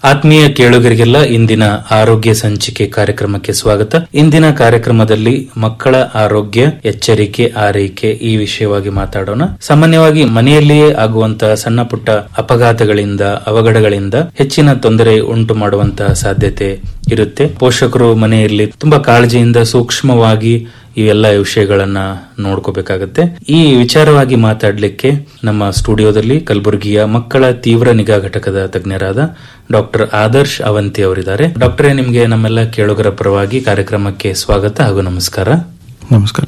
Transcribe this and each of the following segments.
ಆತ್ಮೀಯ ಕೇಳುಗರಿಗೆಲ್ಲ ಇಂದಿನ ಆರೋಗ್ಯ ಸಂಚಿಕೆ ಕಾರ್ಯಕ್ರಮಕ್ಕೆ ಸ್ವಾಗತ ಇಂದಿನ ಕಾರ್ಯಕ್ರಮದಲ್ಲಿ ಮಕ್ಕಳ ಆರೋಗ್ಯ ಎಚ್ಚರಿಕೆ ಆರೈಕೆ ಈ ವಿಷಯವಾಗಿ ಮಾತಾಡೋಣ ಸಾಮಾನ್ಯವಾಗಿ ಮನೆಯಲ್ಲಿಯೇ ಆಗುವಂತಹ ಸಣ್ಣ ಪುಟ್ಟ ಅಪಘಾತಗಳಿಂದ ಅವಘಡಗಳಿಂದ ಹೆಚ್ಚಿನ ತೊಂದರೆ ಉಂಟು ಮಾಡುವಂತಹ ಸಾಧ್ಯತೆ ಇರುತ್ತೆ ಪೋಷಕರು ಮನೆಯಲ್ಲಿ ತುಂಬಾ ಕಾಳಜಿಯಿಂದ ಸೂಕ್ಷ್ಮವಾಗಿ ಈ ಎಲ್ಲ ವಿಷಯಗಳನ್ನ ನೋಡ್ಕೋಬೇಕಾಗತ್ತೆ ಈ ವಿಚಾರವಾಗಿ ಮಾತಾಡ್ಲಿಕ್ಕೆ ನಮ್ಮ ಸ್ಟುಡಿಯೋದಲ್ಲಿ ಕಲಬುರಗಿಯ ಮಕ್ಕಳ ತೀವ್ರ ನಿಗಾ ಘಟಕದ ತಜ್ಞರಾದ ಡಾಕ್ಟರ್ ಆದರ್ಶ್ ಅವಂತಿ ಅವರಿದ್ದಾರೆ ಡಾಕ್ಟರೇ ನಿಮ್ಗೆ ನಮ್ಮೆಲ್ಲ ಕೇಳುಗರ ಪರವಾಗಿ ಕಾರ್ಯಕ್ರಮಕ್ಕೆ ಸ್ವಾಗತ ಹಾಗೂ ನಮಸ್ಕಾರ ನಮಸ್ಕಾರ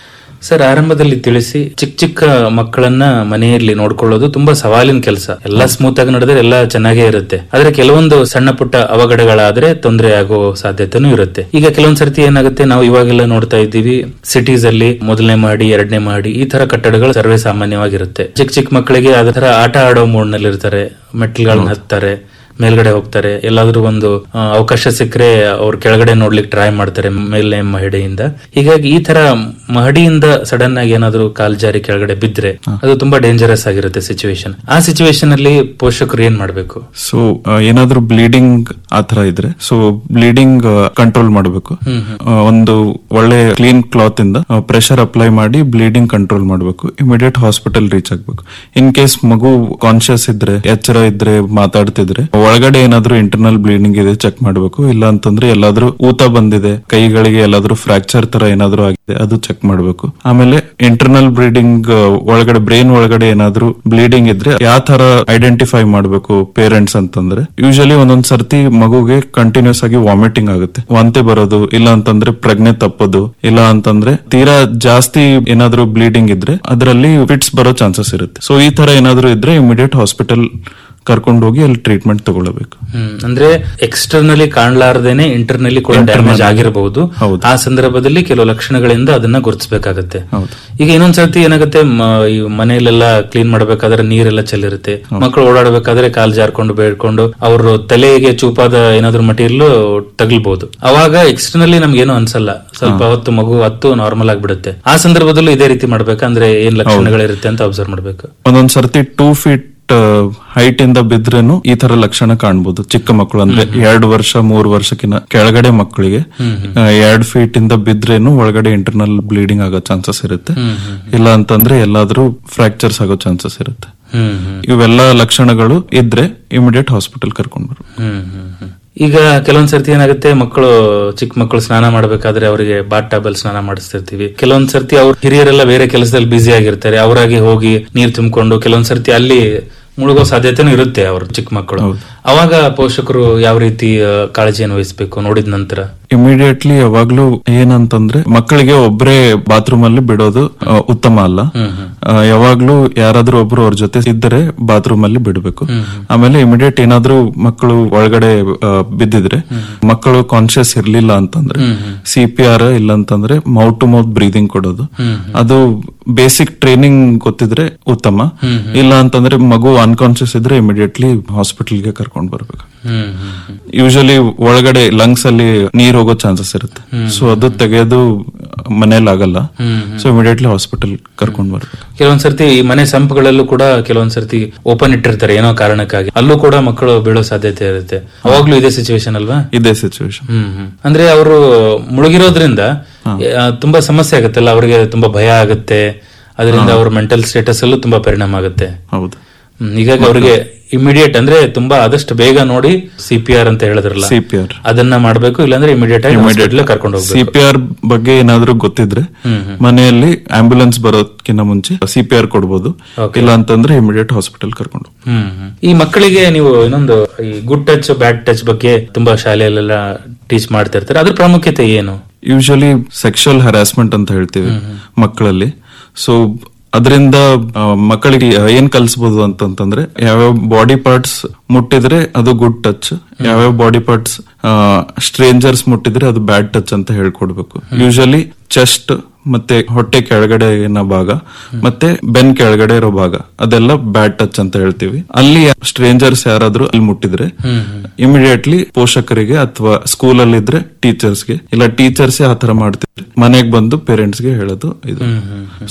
ಸರ್ ಆರಂಭದಲ್ಲಿ ತಿಳಿಸಿ ಚಿಕ್ಕ ಚಿಕ್ಕ ಮಕ್ಕಳನ್ನ ಮನೆಯಲ್ಲಿ ನೋಡ್ಕೊಳ್ಳೋದು ತುಂಬಾ ಸವಾಲಿನ ಕೆಲಸ ಎಲ್ಲ ಸ್ಮೂತ್ ಆಗಿ ನಡೆದ್ರೆ ಎಲ್ಲ ಚೆನ್ನಾಗೇ ಇರುತ್ತೆ ಆದ್ರೆ ಕೆಲವೊಂದು ಸಣ್ಣ ಪುಟ್ಟ ಅವಘಡಗಳಾದ್ರೆ ತೊಂದರೆ ಆಗೋ ಸಾಧ್ಯತೆನೂ ಇರುತ್ತೆ ಈಗ ಕೆಲವೊಂದ್ ಸರ್ತಿ ಏನಾಗುತ್ತೆ ನಾವು ಇವಾಗೆಲ್ಲ ನೋಡ್ತಾ ಇದ್ದೀವಿ ಸಿಟೀಸ್ ಅಲ್ಲಿ ಮೊದಲನೇ ಮಾಡಿ ಎರಡನೇ ಮಾಡಿ ಈ ತರ ಕಟ್ಟಡಗಳು ಸರ್ವೇ ಸಾಮಾನ್ಯವಾಗಿರುತ್ತೆ ಚಿಕ್ಕ ಚಿಕ್ಕ ಮಕ್ಕಳಿಗೆ ಅದ ತರ ಆಟ ಆಡೋ ಮೂಡ್ ನಲ್ಲಿ ಇರ್ತಾರೆ ಮೆಟ್ಲುಗಳನ್ನ ಹತ್ತಾರೆ ಮೇಲ್ಗಡೆ ಹೋಗ್ತಾರೆ ಎಲ್ಲಾದ್ರೂ ಒಂದು ಆ, ಅವಕಾಶ ಸಿಕ್ಕರೆ ಅವ್ರು ಕೆಳಗಡೆ ನೋಡ್ಲಿಕ್ಕೆ ಟ್ರೈ ಮಾಡ್ತಾರೆ ಮೇಲ್ನೇ ಮಹಡಿಯಿಂದ ಹೀಗಾಗಿ ಈ ತರ ಮಹಡಿಯಿಂದ ಸಡನ್ ಆಗಿ ಏನಾದ್ರೂ ಕಾಲ್ ಜಾರಿ ಕೆಳಗಡೆ ಬಿದ್ರೆ ಅದು ತುಂಬಾ ಡೇಂಜರಸ್ ಆಗಿರುತ್ತೆ ಸಿಚುವೇಶನ್ ಆ ಸಿಚುವೇಶನ್ ಅಲ್ಲಿ ಪೋಷಕರು ಏನ್ ಮಾಡ್ಬೇಕು ಸೊ ಏನಾದ್ರೂ ಬ್ಲೀಡಿಂಗ್ ಆತರ ಇದ್ರೆ ಸೊ ಬ್ಲೀಡಿಂಗ್ ಕಂಟ್ರೋಲ್ ಮಾಡಬೇಕು ಒಂದು ಒಳ್ಳೆ ಕ್ಲೀನ್ ಕ್ಲಾತ್ ಇಂದ ಪ್ರೆಷರ್ ಅಪ್ಲೈ ಮಾಡಿ ಬ್ಲೀಡಿಂಗ್ ಕಂಟ್ರೋಲ್ ಮಾಡಬೇಕು ಇಮಿಡಿಯೇಟ್ ಹಾಸ್ಪಿಟಲ್ ರೀಚ್ ಆಗ್ಬೇಕು ಇನ್ ಕೇಸ್ ಮಗು ಕಾನ್ಶಿಯಸ್ ಇದ್ರೆ ಎಚ್ಚರ ಇದ್ರೆ ಮಾತಾಡ್ತಿದ್ರೆ ಒಳಗಡೆ ಏನಾದ್ರೂ ಇಂಟರ್ನಲ್ ಬ್ಲೀಡಿಂಗ್ ಇದೆ ಚೆಕ್ ಮಾಡಬೇಕು ಇಲ್ಲ ಅಂತಂದ್ರೆ ಎಲ್ಲಾದ್ರೂ ಊತ ಬಂದಿದೆ ಕೈಗಳಿಗೆ ಎಲ್ಲಾದ್ರೂ ಫ್ರಾಕ್ಚರ್ ತರ ಏನಾದ್ರೂ ಆಗಿದೆ ಅದು ಚೆಕ್ ಮಾಡಬೇಕು ಆಮೇಲೆ ಇಂಟರ್ನಲ್ ಬ್ಲೀಡಿಂಗ್ ಒಳಗಡೆ ಬ್ರೈನ್ ಒಳಗಡೆ ಏನಾದ್ರೂ ಬ್ಲೀಡಿಂಗ್ ಇದ್ರೆ ಯಾವ ತರ ಐಡೆಂಟಿಫೈ ಮಾಡಬೇಕು ಪೇರೆಂಟ್ಸ್ ಅಂತಂದ್ರೆ ಯೂಶಲಿ ಒಂದೊಂದ್ ಸರ್ತಿ ಮಗುಗೆ ಕಂಟಿನ್ಯೂಸ್ ಆಗಿ ವಾಮಿಟಿಂಗ್ ಆಗುತ್ತೆ ವಾಂತಿ ಬರೋದು ಇಲ್ಲ ಅಂತಂದ್ರೆ ಪ್ರಜ್ಞೆ ತಪ್ಪೋದು ಇಲ್ಲ ಅಂತಂದ್ರೆ ತೀರಾ ಜಾಸ್ತಿ ಏನಾದ್ರೂ ಬ್ಲೀಡಿಂಗ್ ಇದ್ರೆ ಅದರಲ್ಲಿ ಫಿಟ್ಸ್ ಬರೋ ಚಾನ್ಸಸ್ ಇರುತ್ತೆ ಸೊ ಈ ತರ ಏನಾದ್ರೂ ಇದ್ರೆ ಇಮಿಡಿಯೇಟ್ ಹಾಸ್ಪಿಟಲ್ ಕರ್ಕೊಂಡು ಹೋಗಿ ಅಲ್ಲಿ ಟ್ರೀಟ್ಮೆಂಟ್ ತಗೊಳ್ಬೇಕು ಹ್ಮ್ ಅಂದ್ರೆ ಎಕ್ಸ್ಟರ್ನಲಿ ಕಾಣ್ಲಾರ್ದೇನೆ ಇಂಟರ್ನಲಿ ಕೂಡ ಡ್ಯಾಮೇಜ್ ಆಗಿರಬಹುದು ಹೌದು. ಆ ಸಂದರ್ಭದಲ್ಲಿ ಕೆಲವು ಲಕ್ಷಣಗಳಿಂದ ಅದನ್ನ ಗುರುತಿಸಬೇಕಾಗತ್ತೆ ಹೌದು. ಈಗ ಇನ್ನೊಂದ್ ಸರ್ತಿ ಏನಾಗುತ್ತೆ ಮ- ಈ ಮನೆಯಲ್ಲೆಲ್ಲ ಕ್ಲೀನ್ ಮಾಡ್ಬೇಕಾದ್ರೆ ನೀರೆಲ್ಲ ಚೆಲ್ಲಿರುತ್ತೆ ಮಕ್ಕಳು ಓಡಾಡಬೇಕಾದ್ರೆ ಕಾಲ್ ಜಾರ್ಕೊಂಡು ಬೇಡ್ಕೊಂಡು ಅವ್ರ ತಲೆಗೆ ಚೂಪಾದ ಏನಾದ್ರು ಮಟೀರಿಯಲ್ ತಗಲ್ಬಹುದು ಅವಾಗ ಎಕ್ಸ್ಟರ್ನಲಿ ನಮ್ಗೇನು ಅನ್ಸಲ್ಲ ಸ್ವಲ್ಪ ಹೊತ್ತು ಮಗು ಹತ್ತು ನಾರ್ಮಲ್ ಆಗ್ಬಿಡುತ್ತೆ ಆ ಸಂದರ್ಭದಲ್ಲೂ ಇದೇ ರೀತಿ ಮಾಡ್ಬೇಕಂದ್ರೆ ಏನ್ ಲಕ್ಷಣಗಳಿರುತ್ತೆ ಅಂತ ಅಬ್ಸರ್ವ್ ಮಾಡ್ಬೇಕು ಒಂದೊಂದ್ ಸರ್ತಿ ಟೂ ಫೀಟ್ ಹೈಟ್ ಇಂದ ಬಿದ್ರೇನು ಈ ತರ ಲಕ್ಷಣ ಕಾಣ್ಬೋದು ಚಿಕ್ಕ ಮಕ್ಕಳು ಅಂದ್ರೆ ಎರಡು ವರ್ಷ ಮೂರು ವರ್ಷಕ್ಕಿಂತ ಕೆಳಗಡೆ ಮಕ್ಕಳಿಗೆ ಎರಡ್ ಫೀಟ್ ಇಂದ ಬಿದ್ರೇನು ಒಳಗಡೆ ಇಂಟರ್ನಲ್ ಬ್ಲೀಡಿಂಗ್ ಆಗೋ ಚಾನ್ಸಸ್ ಇರುತ್ತೆ ಇಲ್ಲ ಅಂತಂದ್ರೆ ಎಲ್ಲಾದ್ರೂ ಫ್ರಾಕ್ಚರ್ಸ್ ಆಗೋ ಚಾನ್ಸಸ್ ಇರುತ್ತೆ ಹ್ಮ್ ಹ್ಮ್ ಇವೆಲ್ಲ ಲಕ್ಷಣಗಳು ಇದ್ರೆ ಇಮಿಡಿಯೇಟ್ ಹಾಸ್ಪಿಟಲ್ ಕರ್ಕೊಂಡ್ ಬರ್ಬೇಕು ಹ್ಮ್ ಹ್ಮ್ ಹ್ಮ್. ಈಗ ಕೆಲವೊಂದ್ ಸರ್ತಿ ಏನಾಗುತ್ತೆ ಮಕ್ಕಳು ಚಿಕ್ಕ ಮಕ್ಕಳು ಸ್ನಾನ ಮಾಡ್ಬೇಕಾದ್ರೆ ಅವರಿಗೆ ಬಾತ್ ಟಬಲ್ ಸ್ನಾನ ಮಾಡಿಸ್ತಿರ್ತೀವಿ ಕೆಲವೊಂದ್ ಸರ್ತಿ ಅವ್ರ ಹಿರಿಯರೆಲ್ಲ ಬೇರೆ ಕೆಲಸದಲ್ಲಿ ಬ್ಯುಸಿ ಆಗಿರ್ತಾರೆ ಅವರಾಗಿ ಹೋಗಿ ನೀರ್ ತುಂಬಿಕೊಂಡು ಕೆಲವೊಂದ್ ಸರ್ತಿ ಅಲ್ಲಿ ಮುಳುಗೋ ಸಾಧ್ಯತೆನೂ ಇರುತ್ತೆ ಅವ್ರ ಚಿಕ್ಕ ಮಕ್ಕಳು ಅವಾಗ ಪೋಷಕರು ಯಾವ ರೀತಿ ಆ, ಕಾಳಜಿಯನ್ನು ವಹಿಸಬೇಕು ನೋಡಿದ ನಂತರ ಇಮಿಡಿಯೇಟ್ಲಿ ಯಾವಾಗ್ಲೂ ಏನಂತಂದ್ರೆ ಮಕ್ಕಳಿಗೆ ಒಬ್ರೇ ಬಾತ್ರೂಮ್ ಅಲ್ಲಿ ಬಿಡೋದು ಆ, ಉತ್ತಮ ಅಲ್ಲ ಆ, ಯಾವಾಗ್ಲೂ ಯಾರಾದ್ರೂ ಒಬ್ರು ಅವ್ರ ಜೊತೆ ಇದ್ದರೆ ಬಾತ್ರೂಮ್ ಅಲ್ಲಿ ಬಿಡಬೇಕು ಆಮೇಲೆ ಇಮಿಡಿಯೇಟ್ ಏನಾದ್ರೂ ಮಕ್ಕಳು ಒಳಗಡೆ ಆ, ಬಿದ್ದಿದ್ರೆ ಮಕ್ಕಳು ಕಾನ್ಶಿಯಸ್ ಇರ್ಲಿಲ್ಲ ಅಂತಂದ್ರೆ ಸಿ ಪಿ ಆರ್ ಇಲ್ಲ ಅಂತಂದ್ರೆ ಮೌತ್ ಟು ಮೌತ್ ಬ್ರೀದಿಂಗ್ ಕೊಡೋದು ಅದು ಬೇಸಿಕ್ ಟ್ರೈನಿಂಗ್ ಗೊತ್ತಿದ್ರೆ ಉತ್ತಮ ಇಲ್ಲ ಅಂತಂದ್ರೆ ಮಗು ಅನ್ಕಾನ್ಶಿಯಸ್ ಇದ್ರೆ ಇಮಿಡಿಯೇಟ್ಲಿ ಹಾಸ್ಪಿಟಲ್ಗೆ ಕರ್ಕೊಂಡ್ ಬರ್ಬೇಕು ಹ್ಮ್ ಹ್ಮ್ ಹ್ಮ್. ಯೂಶಲಿ ಒಳಗಡೆ ಲಂಗ್ಸ್ ಅಲ್ಲಿ ನೀರ್ ಹೋಗೋ ಚಾನ್ಸಸ್ ಇರುತ್ತೆ ಸೊ ಅದು ತೆಗೆಯೋದು ಮನೇಲಿ ಆಗಲ್ಲ ಸೊ ಇಮಿಡಿಯೇಟ್ಲಿ ಹಾಸ್ಪಿಟಲ್ ಕರ್ಕೊಂಡ್ ಬರ್ಬೇಕು ಕೆಲವೊಂದ್ ಸರ್ತಿ ಈ ಮನೆ ಸಂಪ್ಗಳಲ್ಲೂ ಕೂಡ ಕೆಲವೊಂದ್ ಸರ್ತಿ ಓಪನ್ ಇಟ್ಟಿರ್ತಾರೆ ಏನೋ ಕಾರಣಕ್ಕಾಗಿ ಅಲ್ಲೂ ಕೂಡ ಮಕ್ಕಳು ಬೀಳೋ ಸಾಧ್ಯತೆ ಇರುತ್ತೆ ಅವಾಗ್ಲೂ ಇದೇ ಸಿಚುವೇಶನ್ ಅಲ್ವಾ ಇದೇ ಸಿಚುವೇಶನ್ ಹ್ಮ್ ಹ್ಮ್. ಅಂದ್ರೆ ಅವರು ಮುಳುಗಿರೋದ್ರಿಂದ ಆ, ತುಂಬಾ ಸಮಸ್ಯೆ ಆಗುತ್ತಲ್ಲ ಅವರಿಗೆ ತುಂಬಾ ಭಯ ಆಗುತ್ತೆ ಅದರಿಂದ ಅವ್ರ ಮೆಂಟಲ್ ಸ್ಟೇಟಸ್ ಅಲ್ಲೂ ತುಂಬಾ ಪರಿಣಾಮ ಆಗುತ್ತೆ ಹೌದು ಹ್ಮ್, ಹೀಗಾಗಿ ಅವರಿಗೆ ಇಮಿಡಿಯೇಟ್ ಅಂದ್ರೆ ತುಂಬಾ ಆದಷ್ಟು ಬೇಗ ನೋಡಿ ಸಿ ಪಿ ಆರ್ ಅಂತ ಹೇಳಿದ್ರಲ್ಲ ಸಿ ಪಿ ಆರ್ ಅದನ್ನ ಮಾಡ್ಬೇಕು ಇಲ್ಲಾಂದ್ರೆ ಇಮಿಡಿಯೇಟ್ ಆಗಿ ಹಾಸ್ಪಿಟಲ್ ಕರ್ಕೊಂಡು ಹೋಗ್ಬೇಕು ಸಿ ಪಿ ಆರ್ ಬಗ್ಗೆ ಏನಾದ್ರೂ ಗೊತ್ತಿದ್ರೆ ಮನೆಯಲ್ಲಿ ಆಂಬ್ಯುಲೆನ್ಸ್ ಬರೋದಕ್ಕಿಂತ ಮುಂಚೆ ಸಿ ಪಿ ಆರ್ ಕೊಡ್ಬೋದು ಇಲ್ಲ ಅಂತಂದ್ರೆ ಇಮಿಡಿಯೇಟ್ ಹಾಸ್ಪಿಟಲ್ ಕರ್ಕೊಂಡು ಹೋಗ್ಬೇಕು. ಹ್ಮ್ ಹ್ಮ್. ಈ ಮಕ್ಕಳಿಗೆ ನೀವು ಇನ್ನೊಂದು ಈ ಗುಡ್ ಟಚ್ ಬ್ಯಾಡ್ ಟಚ್ ಬಗ್ಗೆ ತುಂಬಾ ಶಾಲೆಯಲ್ಲೆಲ್ಲ ಟೀಚ್ ಮಾಡ್ತಾ ಇರ್ತಾರೆ ಅದ್ರ ಪ್ರಾಮುಖ್ಯತೆ ಏನು ಯೂಶಲಿ ಸೆಕ್ಷುವಲ್ ಹರಾಸ್ಮೆಂಟ್ ಅಂತ ಹೇಳ್ತೀವಿ ಮಕ್ಕಳಲ್ಲಿ ಸೊ ಅದರಿಂದ ಮಕ್ಕಳಿಗೆ ಏನ್ ಕಲಿಸಬಹುದು ಅಂತಂತಂದ್ರೆ ಯಾವ್ಯಾವ ಬಾಡಿ ಪಾರ್ಟ್ಸ್ ಮುಟ್ಟಿದ್ರೆ ಅದು ಗುಡ್ ಟಚ್ ಯಾವ್ಯಾವ ಬಾಡಿ ಪಾರ್ಟ್ಸ್ ಸ್ಟ್ರೇಂಜರ್ಸ್ ಮುಟ್ಟಿದ್ರೆ ಅದು ಬ್ಯಾಡ್ ಟಚ್ ಅಂತ ಹೇಳ್ಕೊಡ್ಬೇಕು ಯೂಶಲಿ ಚೆಸ್ಟ್ ಮತ್ತೆ ಹೊಟ್ಟೆ ಕೆಳಗಡೆ ಏನೋ ಭಾಗ ಮತ್ತೆ ಬೆನ್ ಕೆಳಗಡೆ ಇರೋ ಭಾಗ ಅದೆಲ್ಲ ಬ್ಯಾಡ್ ಟಚ್ ಅಂತ ಹೇಳ್ತೀವಿ ಅಲ್ಲಿ ಸ್ಟ್ರೇಂಜರ್ಸ್ ಯಾರಾದ್ರೂ ಅಲ್ಲಿ ಮುಟ್ಟಿದ್ರೆ ಇಮಿಡಿಯೇಟ್ಲಿ ಪೋಷಕರಿಗೆ ಅಥವಾ ಸ್ಕೂಲ್ ಅಲ್ಲಿ ಇದ್ರೆ ಟೀಚರ್ಸ್ಗೆ ಇಲ್ಲ ಟೀಚರ್ಸ್ ಆ ತರ ಮಾಡ್ತಿದ್ರೆ ಮನೆಗೆ ಬಂದು ಪೇರೆಂಟ್ಸ್ ಗೆ ಹೇಳೋದು ಇದು